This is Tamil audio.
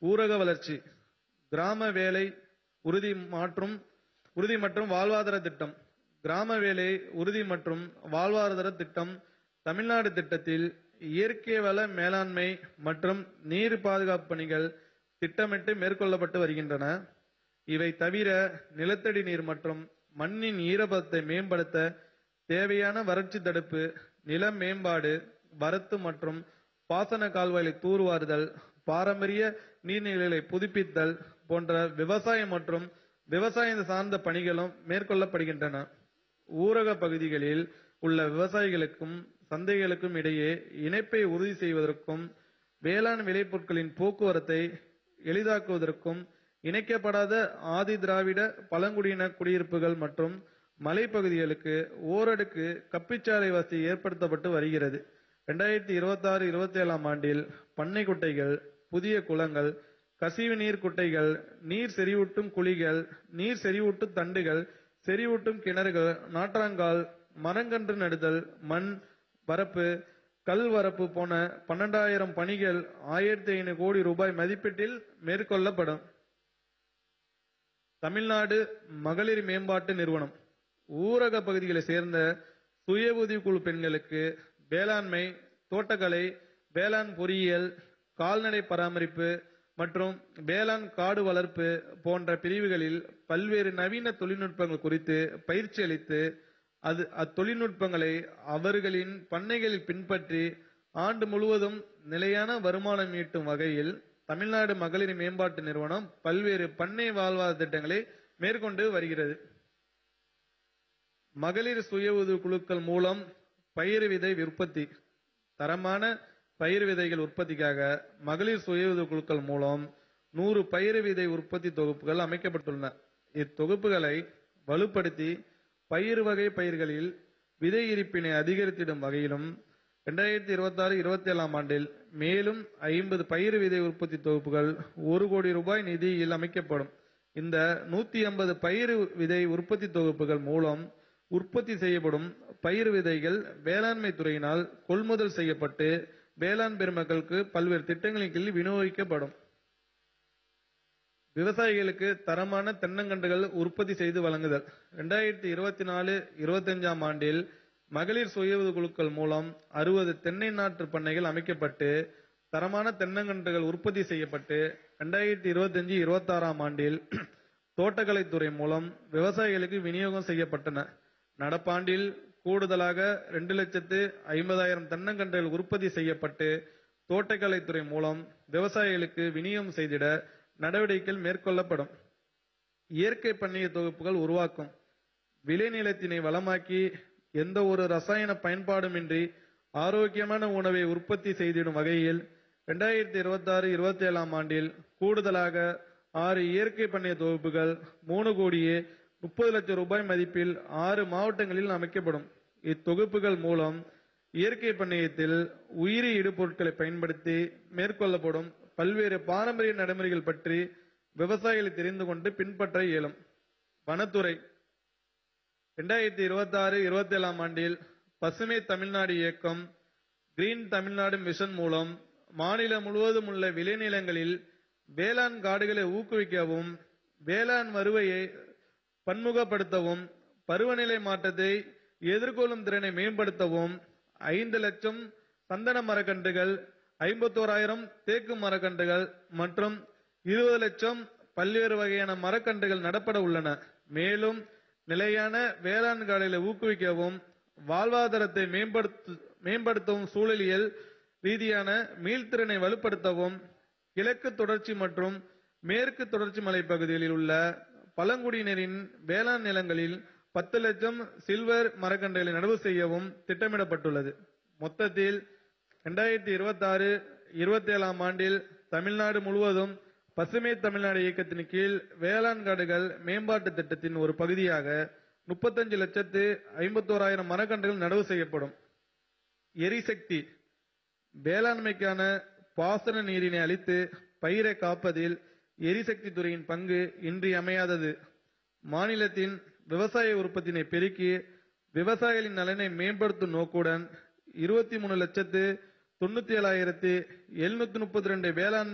ஊரக வளர்ச்சி கிராம வேலை உறுதி மற்றும் உறுதி மற்றும் வாழ்வாதார திட்டம் கிராம வேலை உறுதி மற்றும் வாழ்வாதார திட்டம் தமிழ்நாடு திட்டத்தில் இயற்கை வள மேலாண்மை மற்றும் நீர் பாதுகாப்பு பணிகள் திட்டமிட்டு மேற்கொள்ளப்பட்டு வருகின்றன இவை தவிர நிலத்தடி நீர் மற்றும் மண்ணின் ஈரப்பதத்தை மேம்படுத்த தேவையான வறட்சி தடுப்பு நில மேம்பாடு வரத்து மற்றும் பாசன கால்வாய்களை தூர்வாறுதல் பாரம்பரிய நீர்நிலைகளை புதுப்பித்தல் போன்ற விவசாயம் மற்றும் விவசாயம் சார்ந்த பணிகளும் மேற்கொள்ளப்படுகின்றன ஊரக பகுதிகளில் உள்ள விவசாயிகளுக்கும் சந்தைகளுக்கும் இடையே இணைப்பை உறுதி செய்வதற்கும் வேளாண் விளைபொருட்களின் போக்குவரத்தை எளிதாக்குவதற்கும் இணைக்கப்படாத ஆதி திராவிட பழங்குடியின குடியிருப்புகள் மற்றும் மலைப்பகுதிகளுக்கு ஓரடுக்கு கப்பிச்சாலை வசதி ஏற்படுத்தப்பட்டு வருகிறது ரெண்டாயிரத்தி இருபத்தி ஆறு இருபத்தி ஏழாம் ஆண்டில் பண்ணை குட்டைகள் புதிய குளங்கள் கசிவு நீர் குட்டைகள் நீர் செறிவூட்டும் குழிகள் நீர் செறிவூட்டும் தண்டுகள் செறிவூட்டும் கிணறுகள் நாற்றாங்கால் மரங்கன்று நடுதல் மண் வரப்பு கல் வரப்பு போன பன்னெண்டாயிரம் பணிகள் ஆயிரத்தி ஐநூறு கோடி ரூபாய் மதிப்பீட்டில் மேற்கொள்ளப்படும் தமிழ்நாடு மகளிர் மேம்பாட்டு நிறுவனம் ஊரக பகுதிகளை சேர்ந்த சுய உதவிக்குழு பெண்களுக்கு வேளாண்மை தோட்டக்கலை வேளாண் பொறியியல் கால்நடை பராமரிப்பு மற்றும் வேளாண் காடு வளர்ப்பு போன்ற பிரிவுகளில் பல்வேறு நவீன தொழில்நுட்பங்கள் குறித்து பயிற்சி அளித்து அது அத்தொழில்நுட்பங்களை அவர்களின் பண்ணைகளில் பின்பற்றி ஆண்டு முழுவதும் நிலையான வருமானம் ஈட்டும் வகையில் தமிழ்நாடு மகளிர் மேம்பாட்டு நிறுவனம் பல்வேறு பண்ணை வாழ்வாதார திட்டங்களை மேற்கொண்டு வருகிறது மகளிர் சுய உதவி குழுக்கள் மூலம் பயிர் விதை உற்பத்தி தரமான பயிர் விதைகள் உற்பத்திக்காக மகளிர் சுய உதவி குழுக்கள் மூலம் நூறு பயிர் விதை உற்பத்தி தொகுப்புகள் அமைக்கப்பட்டுள்ளன இத்தொகுப்புகளை வலுப்படுத்தி பயிர் வகை பயிர்களில் விதை இருப்பினை அதிகரித்திடும் வகையிலும் இரண்டாயிரத்தி இருபத்தி ஆறு இருபத்தி ஏழாம் ஆண்டில் மேலும் ஐம்பது பயிர் விதை உற்பத்தி தொகுப்புகள் ஒரு கோடி ரூபாய் நிதியில் அமைக்கப்படும் இந்த நூத்தி ஐம்பது பயிர் விதை உற்பத்தி தொகுப்புகள் மூலம் உற்பத்தி செய்யப்படும் பயிர் விதைகள் வேளாண்மை துறையினால் கொள்முதல் செய்யப்பட்டு வேளாண் பெருமக்களுக்கு பல்வேறு திட்டங்களின் கீழ் விநியோகிக்கப்படும் விவசாயிகளுக்கு தரமான தென்னங்கன்றுகள் உற்பத்தி செய்து வழங்குதல் ரெண்டாயிரத்தி இருபத்தி நாலு இருபத்தஞ்சாம் ஆண்டில் மகளிர் சுய உதவி குழுக்கள் மூலம் அறுபது தென்னை நாற்று பண்ணைகள் அமைக்கப்பட்டு தரமான தென்னங்கன்றுகள் உற்பத்தி செய்யப்பட்டு ரெண்டாயிரத்தி இருபத்தஞ்சு இருபத்தாறாம் ஆண்டில் தோட்டக்கலைத்துறை மூலம் விவசாயிகளுக்கு விநியோகம் செய்யப்பட்டன நடப்பாண்டில் கூடுதலாக ரெண்டு லட்சத்து ஐம்பதாயிரம் தென்னங்கன்றுகள் உற்பத்தி செய்யப்பட்டு தோட்டக்கலைத்துறை மூலம் விவசாயிகளுக்கு விநியோகம் செய்திட நடவடிக்கைகள் மேற்கொள்ளப்படும் இயற்கை பண்ணைய தொகுப்புகள் உருவாக்கும் விளைநிலத்தினை வளமாக்கி எந்த ஒரு ரசாயன பயன்பாடுமின்றி ஆரோக்கியமான உணவை உற்பத்தி செய்திடும் வகையில் இரண்டாயிரத்தி இருபத்தி ஆறு இருபத்தி ஏழாம் ஆண்டில் கூடுதலாக ஆறு இயற்கை பண்ணைய தொகுப்புகள் மூணு கோடியே முப்பது லட்சம் ரூபாய் மதிப்பில் ஆறு மாவட்டங்களில் அமைக்கப்படும் இத்தொகுப்புகள் மூலம் இயற்கை பண்ணையத்தில் உயிரி இடுபொருட்களை பயன்படுத்தி மேற்கொள்ளப்படும் பல்வேறு பாரம்பரிய நடைமுறைகள் பற்றி விவசாயிகள் தெரிந்து கொண்டு பின்பற்ற இயலும் வனத்துறை இரண்டாயிரத்தி இருபத்தி ஆறு இருபத்தி ஏழாம் ஆண்டில் பசுமை தமிழ்நாடு இயக்கம் கிரீன் தமிழ்நாடு மிஷன் மூலம் மாநிலம் முழுவதும் உள்ள விளைநிலங்களில் வேளாண் காடுகளை ஊக்குவிக்கவும் வேளாண் வருவையை பன்முகப்படுத்தவும் பருவநிலை மாற்றத்தை எதிர்கொள்ளும் திறனை மேம்படுத்தவும் ஐந்து லட்சம் சந்தன மரக்கன்றுகள் ஐம்பத்தோராயிரம் தேக்கு மரக்கன்றுகள் மற்றும் இருபது லட்சம் பல்வேறு வகையான மரக்கன்றுகள் நடப்பட உள்ளன மேலும் நிலையான வேளாண் காடுகளை ஊக்குவிக்கவும் வாழ்வாதாரத்தை மேம்படுத்த மேம்படுத்தவும் சூழலியல் ரீதியான மீள்திறனை வலுப்படுத்தவும் கிழக்கு தொடர்ச்சி மற்றும் மேற்கு தொடர்ச்சி மலைப்பகுதிகளில் உள்ள பழங்குடியினரின் வேளாண் நிலங்களில் பத்து லட்சம் சில்வர் மரக்கன்றுகளை நடவு செய்யவும் திட்டமிடப்பட்டுள்ளது மொத்தத்தில் இரண்டாயிரத்தி இருபத்தி ஆறு இருபத்தி ஏழாம் ஆண்டில் தமிழ்நாடு முழுவதும் பசுமை தமிழ்நாடு இயக்கத்தின் கீழ் வேளாண் காடுகள் மேம்பாட்டு திட்டத்தின் ஒரு பகுதியாக முப்பத்தஞ்சு லட்சத்து ஐம்பத்தோராயிரம் மரக்கன்றுகள் நடவு செய்யப்படும் எரிசக்தி வேளாண்மைக்கான பாசன நீரினை அளித்து பயிரை காப்பதில் எரிசக்தி துறையின் பங்கு இன்றியமையாதது மாநிலத்தின் விவசாய உற்பத்தினை பெருக்கி விவசாயிகளின் நலனை மேம்படுத்தும் நோக்குடன் இருபத்தி மூணு லட்சத்து தொண்ணூத்தி ஏழாயிரத்தி எழுநூத்தி முப்பத்தி ரெண்டு வேளாண்